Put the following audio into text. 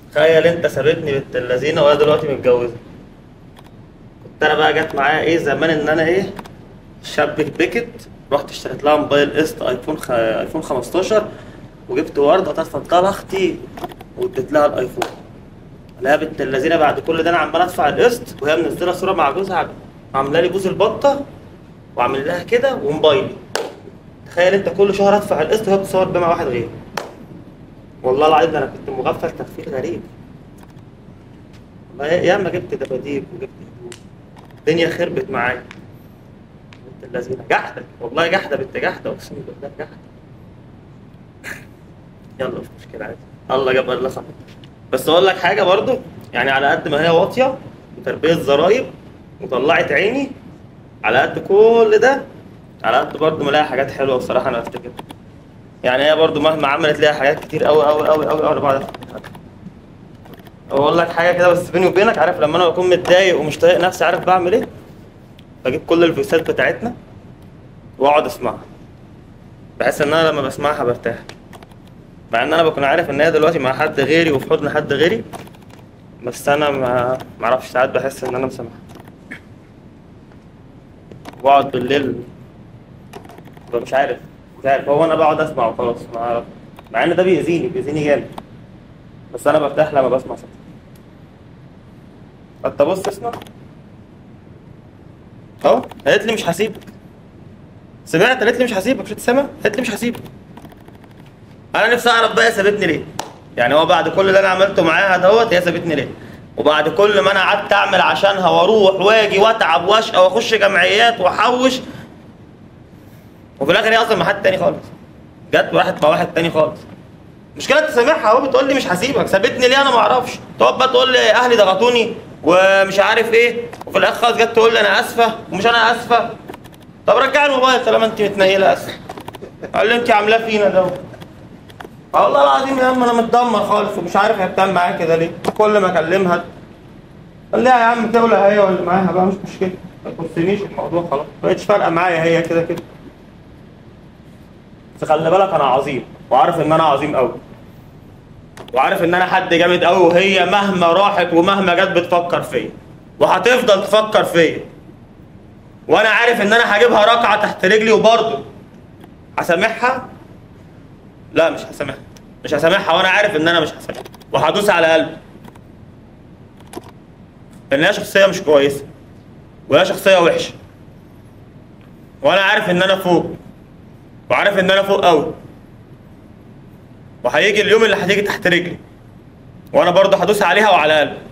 تخيل انت سابتني بنت اللذينه وهي دلوقتي متجوزه كنت انا بقى جت معايا ايه زمان ان انا ايه شبك بكت رحت اشتريت لها موبايل قسط ايفون خ... ايفون 15 وجبت ورده اتفضل اختي واديت لها الايفون لا بنت اللذينه بعد كل ده انا عمال ادفع القسط وهي منزله صوره مع جوزها عامله لي بوز البطه وعامل لها كده وموبايلي تخيل انت كل شهر ادفع القسط وهي بتصور بيه مع واحد غيري والله العظيم ده انا كنت مغفل تغفيل غريب والله ياما جبت دباديب وجبت هدوم الدنيا خربت معايا بنت اللذينه جحده والله جحده بنت جحده اقسم بالله جحده يلا مش مشكله عادي الله جاب الله خبر بس اقول لك حاجه برضو يعني على قد ما هي واطيه وتربيه ضرايب وطلعت عيني على قد كل ده على قد برضه ما لها حاجات حلوه بصراحه انا افتكر يعني هي برضه مهما عملت ليها حاجات كتير قوي قوي قوي قوي قوي بعد اقول لك حاجه كده بس بيني وبينك عارف لما انا بكون متضايق ومش طايق نفسي عارف بعمل ايه بجيب كل الفويسات بتاعتنا واقعد اسمعها بحس ان انا لما بسمعها برتاح مع ان انا بكون عارف ان هي دلوقتي مع حد غيري وفي حضن حد غيري بس انا ما معرفش ساعات بحس ان انا مسامحها واقعد بالليل ببقى مش عارف مش عارف هو انا بقعد اسمع وخلاص ما اعرف مع ان ده بيأذيني بيأذيني جامد بس انا برتاح لما بسمع صوتها انت بص اسمع اهو قالت لي مش هسيبك سمعت قالت لي مش هسيبك مش هتسمع قالت لي مش هسيبك انا نفسي اعرف بقى هي سابتني ليه يعني هو بعد كل اللي انا عملته معاها دوت هي سابتني ليه وبعد كل ما انا قعدت اعمل عشانها واروح واجي واتعب واشقى واخش جمعيات واحوش وفي الاخر هي اصلا مع حد تاني خالص جت وراحت مع واحد تاني خالص مشكلة تسامحها اهو بتقول لي مش هسيبك سابتني ليه انا ما اعرفش تقعد بقى تقول لي اهلي ضغطوني ومش عارف ايه وفي الاخر خلاص جت تقول لي انا اسفه ومش انا اسفه طب رجعي الموبايل طالما انت متنيله اسفه قال لي انت عاملاه فينا ده والله العظيم يا عم انا متدمر خالص ومش عارف هي بتعمل معايا كده ليه كل ما اكلمها قال لي يا عم تولى هي واللي معاها بقى مش مشكله ما تخصنيش الموضوع خلاص ما بقتش فارقه معايا هي كده كده بس خلي بالك انا عظيم وعارف ان انا عظيم قوي وعارف ان انا حد جامد قوي وهي مهما راحت ومهما جت بتفكر فيا وهتفضل تفكر فيا وانا عارف ان انا هجيبها ركعه تحت رجلي وبرضه هسامحها لا مش هسامحها مش هسامحها وانا عارف ان انا مش هسامحها وهدوس على قلبي لان هي شخصيه مش كويسه وهي شخصيه وحشه وانا عارف ان انا فوق وعارف ان انا فوق قوي وهيجي اليوم اللي هتيجي تحت رجلي وانا برضه هدوس عليها وعلى قلبي